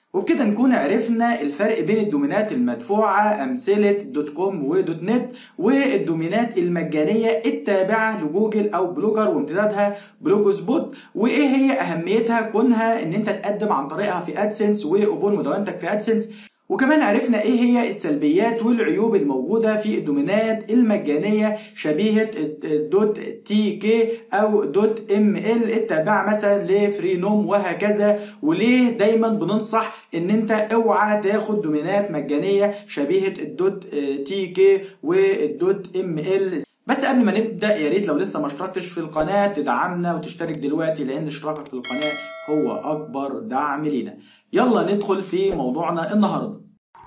وبكده نكون عرفنا الفرق بين الدومينات المدفوعة أمثلة دوت كوم ودوت نت والدومينات المجانية التابعة لجوجل أو بلوجر وامتدادها بلوج سبوت وإيه هي أهميتها كونها إن أنت تقدم عن طريقها في أدسنس وقبول مدونتك في أدسنس وكمان عرفنا ايه هي السلبيات والعيوب الموجودة في الدومينات المجانية شبيهة دوت تي كي او دوت ام ال التابعة مثلا لفرينوم وهكذا وليه دايما بننصح ان انت اوعى تاخد دومينات مجانية شبيهة الدوت تي كي والدوت ام ال بس قبل ما نبدا يا ريت لو لسه ما اشتركتش في القناه تدعمنا وتشترك دلوقتي لان اشتراكك في القناه هو اكبر دعم لينا يلا ندخل في موضوعنا النهارده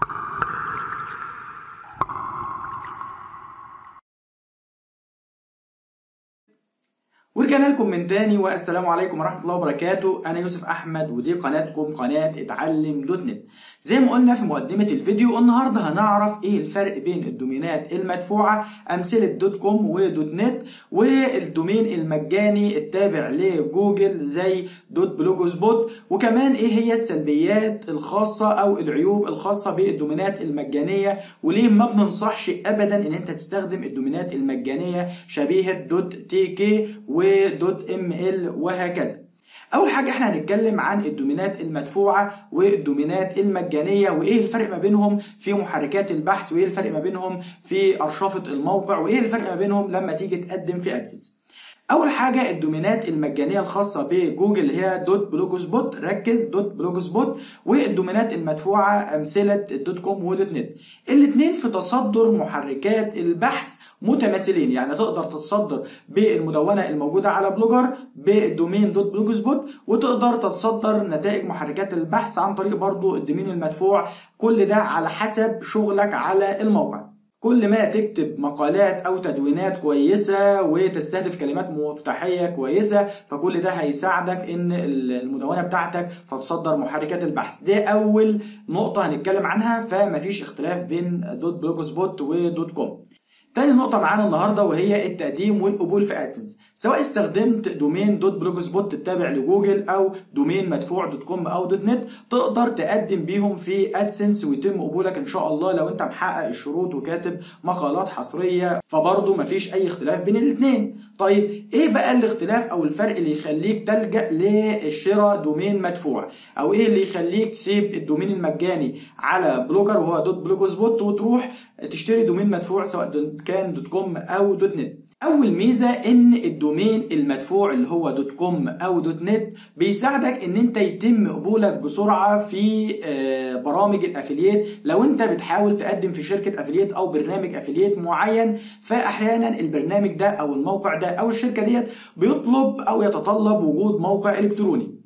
ورجعنا لكم من تاني والسلام عليكم ورحمة الله وبركاته أنا يوسف أحمد ودي قناتكم قناة اتعلم دوت نت زي ما قلنا في مقدمة الفيديو النهاردة هنعرف إيه الفرق بين الدومينات المدفوعة أمثلة دوت كوم ودوت نت والدومين المجاني التابع لجوجل زي دوت بلوج سبوت وكمان إيه هي السلبيات الخاصة أو العيوب الخاصة بالدومينات المجانية وليه ما بننصحش أبدا إن أنت تستخدم الدومينات المجانية شبيهة دوت تي كي ودوت ام ال وهكذا اول حاجه احنا هنتكلم عن الدومينات المدفوعه والدومينات المجانيه وايه الفرق ما بينهم في محركات البحث وايه الفرق ما بينهم في ارشفه الموقع وايه الفرق ما بينهم لما تيجي تقدم في ادسنس اول حاجه الدومينات المجانيه الخاصه بجوجل هي دوت بلوج سبوت ركز دوت بلوج سبوت والدومينات المدفوعه امثله دوت كوم ودوت نت الاثنين في تصدر محركات البحث متماثلين يعني تقدر تتصدر بالمدونه الموجوده على بلوجر بالدومين دوت بلوج سبوت وتقدر تتصدر نتائج محركات البحث عن طريق برضو الدومين المدفوع كل ده على حسب شغلك على الموقع كل ما تكتب مقالات او تدوينات كويسه وتستهدف كلمات مفتاحيه كويسه فكل ده هيساعدك ان المدونه بتاعتك تتصدر محركات البحث دي اول نقطه هنتكلم عنها فمفيش اختلاف بين دوت بلوج سبوت ودوت كوم تاني نقطة معانا النهاردة وهي التقديم والقبول في ادسنس سواء استخدمت دومين دوت بلوج سبوت التابع لجوجل او دومين مدفوع دوت كوم او دوت نت تقدر تقدم بيهم في ادسنس ويتم قبولك ان شاء الله لو انت محقق الشروط وكاتب مقالات حصرية فبرضه مفيش اي اختلاف بين الاثنين طيب ايه بقى الاختلاف او الفرق اللي يخليك تلجأ للشراء دومين مدفوع او ايه اللي يخليك تسيب الدومين المجاني على بلوجر وهو دوت بلوج سبوت وتروح تشتري دومين مدفوع سواء كان دوت كوم او دوت نت اول ميزه ان الدومين المدفوع اللي هو دوت كوم او دوت نت بيساعدك ان انت يتم قبولك بسرعه في برامج الافلييت لو انت بتحاول تقدم في شركه افلييت او برنامج افلييت معين فاحيانا البرنامج ده او الموقع ده او الشركه ديت بيطلب او يتطلب وجود موقع الكتروني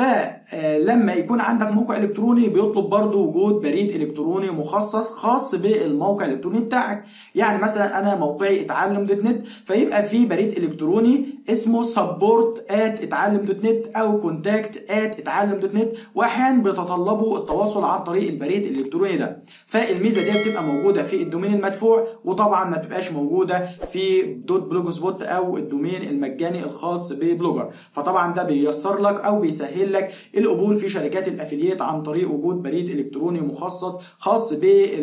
فلما يكون عندك موقع الكتروني بيطلب برضو وجود بريد الكتروني مخصص خاص بالموقع الالكتروني بتاعك يعني مثلا انا موقعي اتعلم دوت نت فيبقى في بريد الكتروني اسمه support at اتعلم دوت نت او contact at اتعلم دوت نت واحيانا بيتطلبوا التواصل عن طريق البريد الالكتروني ده فالميزه دي بتبقى موجوده في الدومين المدفوع وطبعا ما بتبقاش موجوده في دوت بلوج سبوت او الدومين المجاني الخاص ببلوجر فطبعا ده بيسر لك او بيسهل لك القبول في شركات الافلييت عن طريق وجود بريد الكتروني مخصص خاص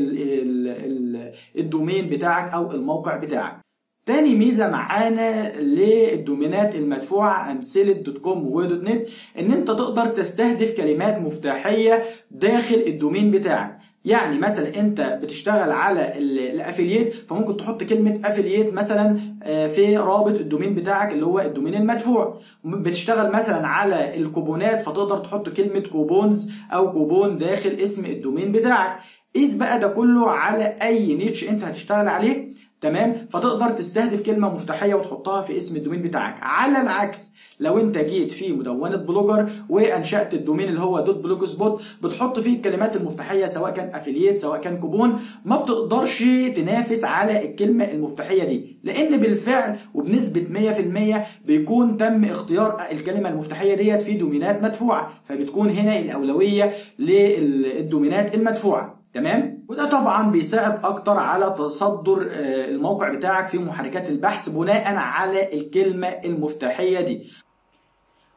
بالدومين بتاعك او الموقع بتاعك تاني ميزة معانا للدومينات المدفوعة أمثلة دوت كوم ودوت نت إن أنت تقدر تستهدف كلمات مفتاحية داخل الدومين بتاعك يعني مثلا انت بتشتغل على الافلييت فممكن تحط كلمه افلييت مثلا في رابط الدومين بتاعك اللي هو الدومين المدفوع بتشتغل مثلا على الكوبونات فتقدر تحط كلمه كوبونز او كوبون داخل اسم الدومين بتاعك قيس بقى ده كله على اي نيتش انت هتشتغل عليه تمام فتقدر تستهدف كلمه مفتاحيه وتحطها في اسم الدومين بتاعك على العكس لو انت جيت في مدونه بلوجر وانشات الدومين اللي هو دوت بلوج سبوت بتحط فيه الكلمات المفتاحيه سواء كان افيليت سواء كان كوبون ما بتقدرش تنافس على الكلمه المفتاحيه دي لان بالفعل وبنسبه 100% بيكون تم اختيار الكلمه المفتاحيه ديت في دومينات مدفوعه فبتكون هنا الاولويه للدومينات المدفوعه تمام وده طبعا بيساعد اكتر على تصدر الموقع بتاعك في محركات البحث بناء على الكلمه المفتاحيه دي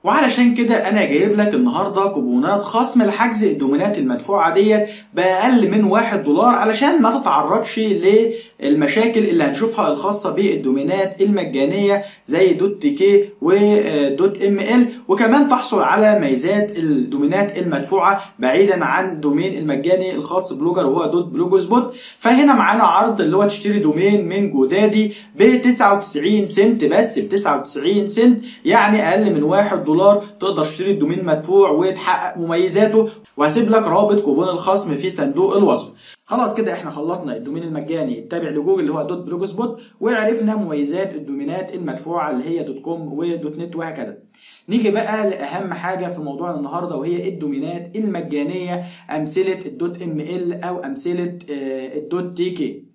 وعلشان كده انا جايب لك النهارده كوبونات خصم لحجز الدومينات المدفوعه ديت باقل من واحد دولار علشان ما تتعرضش للمشاكل اللي هنشوفها الخاصه بالدومينات المجانيه زي دوت تي كي ودوت ام ال وكمان تحصل على ميزات الدومينات المدفوعه بعيدا عن الدومين المجاني الخاص بلوجر وهو دوت بلوج سبوت فهنا معانا عرض اللي هو تشتري دومين من جودادي ب 99 سنت بس ب 99 سنت يعني اقل من واحد دولار تقدر تشتري الدومين مدفوع وتحقق مميزاته وهسيب لك رابط كوبون الخصم في صندوق الوصف خلاص كده احنا خلصنا الدومين المجاني التابع لجوجل اللي هو دوت بلوج سبوت وعرفنا مميزات الدومينات المدفوعه اللي هي دوت كوم ودوت نت وهكذا نيجي بقى لاهم حاجه في موضوعنا النهارده وهي الدومينات المجانيه امثله الدوت ام ال او امثله الدوت تي كي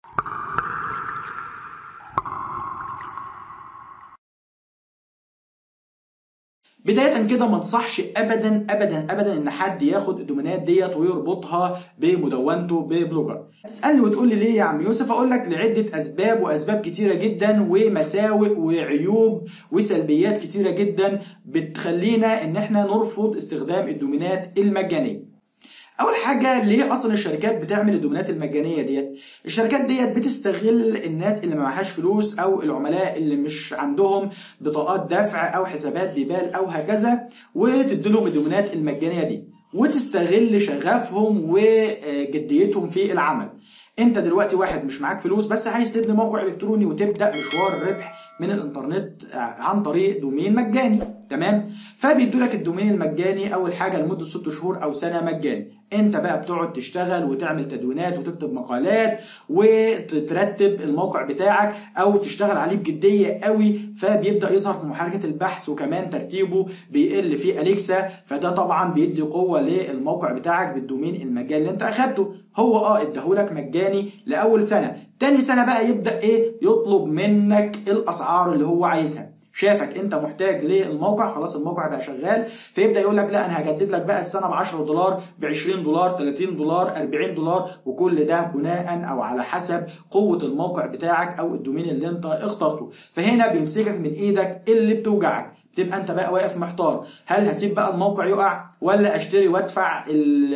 بداية كده ما انصحش ابدا ابدا ابدا ان حد ياخد الدومينات ديت ويربطها بمدونته ببلوجر. تسالني وتقول لي ليه يا عم يوسف؟ اقول لك لعدة اسباب واسباب كتيرة جدا ومساوئ وعيوب وسلبيات كتيرة جدا بتخلينا ان احنا نرفض استخدام الدومينات المجانية. اول حاجه ليه اصلا الشركات بتعمل الدومينات المجانيه ديت الشركات ديت بتستغل الناس اللي ما معهاش فلوس او العملاء اللي مش عندهم بطاقات دفع او حسابات بيبال او هكذا وتديلهم الدومينات المجانيه دي وتستغل شغفهم وجديتهم في العمل انت دلوقتي واحد مش معاك فلوس بس عايز تبني موقع الكتروني وتبدا مشوار الربح من الانترنت عن طريق دومين مجاني تمام فبيدوا لك الدومين المجاني اول حاجه لمده 6 شهور او سنه مجاني انت بقى بتقعد تشتغل وتعمل تدوينات وتكتب مقالات وترتب الموقع بتاعك او تشتغل عليه بجديه قوي فبيبدا يظهر في محركات البحث وكمان ترتيبه بيقل في اليكسا فده طبعا بيدي قوه للموقع بتاعك بالدومين المجاني اللي انت اخدته هو اه اداهولك مجاني لاول سنه تاني سنه بقى يبدا ايه يطلب منك الاسعار اللي هو عايزها شافك انت محتاج للموقع خلاص الموقع بقى شغال فيبدا يقول لك لا انا هجدد لك بقى السنه ب 10 دولار ب 20 دولار 30 دولار 40 دولار وكل ده بناء او على حسب قوه الموقع بتاعك او الدومين اللي انت اخترته فهنا بيمسكك من ايدك اللي بتوجعك تبقى انت بقى واقف محتار هل هسيب بقى الموقع يقع ولا اشتري وادفع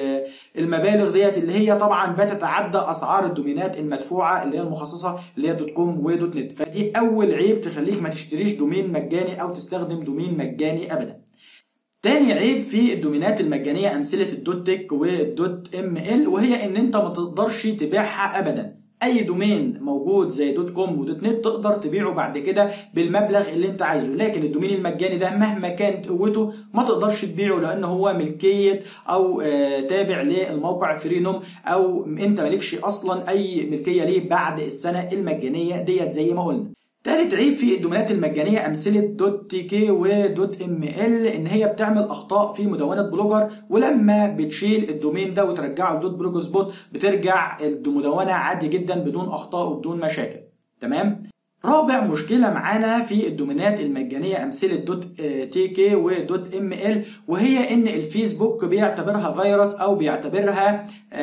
المبالغ ديت اللي هي طبعا بتتعدى اسعار الدومينات المدفوعه اللي هي المخصصه اللي هي دوت كوم ودوت نت فدي اول عيب تخليك ما تشتريش دومين مجاني او تستخدم دومين مجاني ابدا تاني عيب في الدومينات المجانية أمثلة الدوت تك والدوت ام ال وهي إن أنت ما تقدرش تبيعها أبدا اي دومين موجود زي دوت كوم ودوت نت تقدر تبيعه بعد كده بالمبلغ اللي انت عايزه لكن الدومين المجاني ده مهما كانت قوته ما تقدرش تبيعه لان هو ملكيه او آه تابع للموقع فرينوم او انت مالكش اصلا اي ملكيه ليه بعد السنه المجانيه ديت زي ما قلنا تالت عيب في الدومينات المجانية أمثلة دوت تي كي ودوت ام ال إن هي بتعمل أخطاء في مدونة بلوجر ولما بتشيل الدومين ده وترجعه لدوت بلوج سبوت بترجع المدونة عادي جدا بدون أخطاء وبدون مشاكل تمام؟ رابع مشكلة معانا في الدومينات المجانية أمثلة دوت تي كي ودوت ام ال وهي إن الفيسبوك بيعتبرها فيروس أو بيعتبرها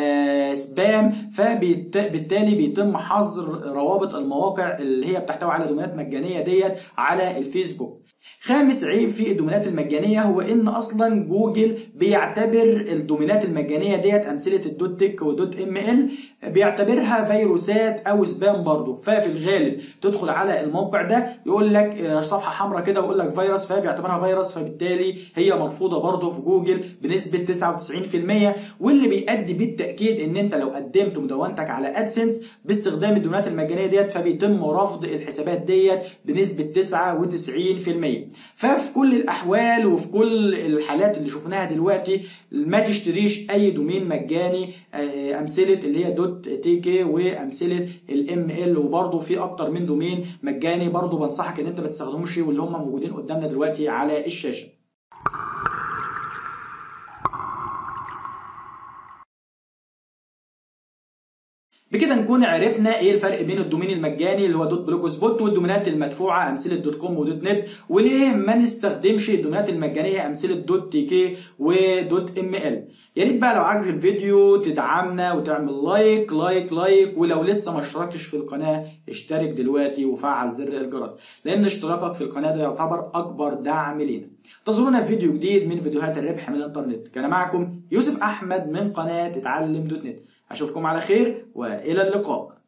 سبام فبالتالي بيتم حظر روابط المواقع اللي هي بتحتوي على دومينات مجانية ديت على الفيسبوك خامس عيب في الدومينات المجانيه هو ان اصلا جوجل بيعتبر الدومينات المجانيه ديت امثله الدوت تك ودوت ام ال بيعتبرها فيروسات او سبام برضه ففي الغالب تدخل على الموقع ده يقول لك صفحه حمراء كده ويقول لك فيروس فبيعتبرها فيروس فبالتالي هي مرفوضه برضه في جوجل بنسبه 99% واللي بيؤدي بالتاكيد ان انت لو قدمت مدونتك على ادسنس باستخدام الدومينات المجانيه ديت فبيتم رفض الحسابات ديت بنسبه 99% ففي كل الاحوال وفي كل الحالات اللي شفناها دلوقتي ما تشتريش اي دومين مجاني امثله اللي هي دوت تي كي وامثله الام ال وبرده في اكتر من دومين مجاني برده بنصحك ان انت ما تستخدموش واللي هم موجودين قدامنا دلوقتي على الشاشه بكده نكون عرفنا ايه الفرق بين الدومين المجاني اللي هو دوت بلوج سبوت والدومينات المدفوعه امثله دوت كوم ودوت نت وليه ما نستخدمش الدومينات المجانيه امثله دوت تي كي ودوت ام ال يا ريت بقى لو عجبك الفيديو تدعمنا وتعمل لايك لايك لايك ولو لسه ما اشتركتش في القناه اشترك دلوقتي وفعل زر الجرس لان اشتراكك في القناه ده يعتبر اكبر دعم لينا انتظرونا في فيديو جديد من فيديوهات الربح من الانترنت كان معكم يوسف احمد من قناه اتعلم دوت نت اشوفكم على خير والى اللقاء